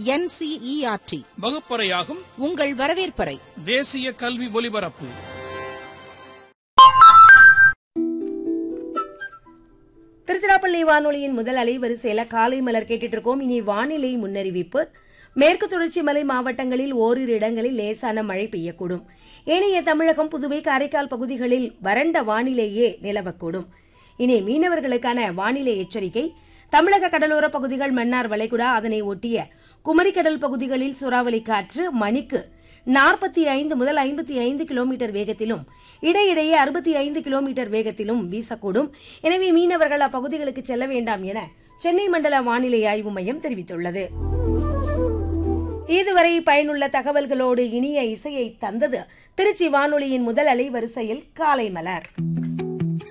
NCERT வகுப்பறையாகும் உங்கள் வரவேற்பறை தேசிய கல்வி ஒலிபரப்பு திருச்சிராப்பள்ளி வானொலியின் முதல் அலைவரிசையில காலை மலர் கேட்டுட்டு இருக்கோம் இனி வானிலை முன்னறிவிப்பு மேற்கு தொடர்ச்சி மலை மாவட்டங்களில் ஓரிரு இடங்களில் லேசான மழை பெய்யக்கூடும் ஏனைய தமிழகம் புதுவை காரைக்கால் பகுதிகளில் வறண்ட வானிலையே நிலவக்கூடும் இனி மீனவர்களுக்கான வானிலை எச்சரிக்கை தமிழக கடலோர பகுதிகள் மன்னார் வளைகுடா அதனை ஒட்டிய குமரிக்கடல் பகுதிகளில் சூறாவளி காற்று மணிக்கு நாற்பத்தி ஐந்து முதல் ஐம்பத்தி ஐந்து கிலோமீட்டர் வேகத்திலும் இடையிடையே அறுபத்தி ஐந்து கிலோமீட்டர் வேகத்திலும் வீசக்கூடும் எனவே மீனவர்கள் அப்பகுதிகளுக்கு செல்ல வேண்டாம் என சென்னை மண்டல வானிலை ஆய்வு மையம் தெரிவித்துள்ளது இதுவரை பயனுள்ள தகவல்களோடு இனிய இசையை தந்தது திருச்சி வானொலியின் முதல் அலைவரிசையில் காலை மலர்